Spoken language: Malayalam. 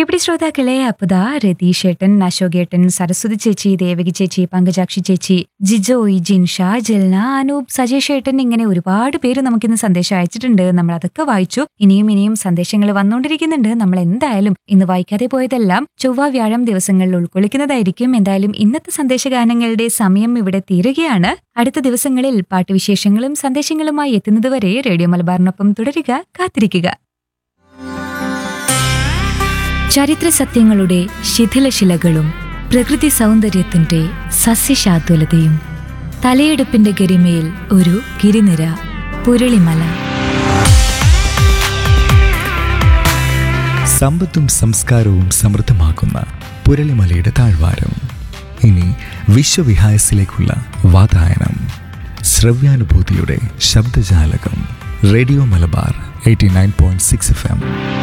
പ്രിയപ്പെട്ട ശ്രോതാക്കളെ അപ്പുതാ രതീഷ് ഏട്ടൻ അശോകേട്ടൻ സരസ്വതി ചേച്ചി ദേവകി ചേച്ചി പങ്കജാക്ഷി ചേച്ചി ജിജോയ് ജിൻഷ ജൽന അനൂപ് സജേഷ് ഏട്ടൻ ഇങ്ങനെ ഒരുപാട് പേര് നമുക്കിന്ന് സന്ദേശം അയച്ചിട്ടുണ്ട് നമ്മൾ അതൊക്കെ വായിച്ചു ഇനിയും ഇനിയും സന്ദേശങ്ങൾ വന്നുകൊണ്ടിരിക്കുന്നുണ്ട് നമ്മൾ എന്തായാലും ഇന്ന് വായിക്കാതെ പോയതെല്ലാം ചൊവ്വ വ്യാഴം ദിവസങ്ങളിൽ ഉൾക്കൊള്ളിക്കുന്നതായിരിക്കും എന്തായാലും ഇന്നത്തെ സന്ദേശഗാനങ്ങളുടെ സമയം ഇവിടെ തീരുകയാണ് അടുത്ത ദിവസങ്ങളിൽ പാട്ടുവിശേഷങ്ങളും സന്ദേശങ്ങളുമായി എത്തുന്നതുവരെ റേഡിയോ മലബാറിനൊപ്പം തുടരുക കാത്തിരിക്കുക ചരിത്ര സത്യങ്ങളുടെ ശിഥിലശിലകളും പ്രകൃതി സൗന്ദര്യത്തിന്റെ സസ്യശാതുലതയും തലയെടുപ്പിന്റെ ഗരിമയിൽ ഒരു ഗിരിനിര പുരളിമല സമ്പത്തും സംസ്കാരവും സമൃദ്ധമാക്കുന്ന പുരളിമലയുടെ താഴ്വാരം ഇനി വിശ്വവിഹായസിലേക്കുള്ള വാതായനം ശ്രവ്യാനുഭൂതിയുടെ ശബ്ദജാലകം radio Malabar eighty nine point six F M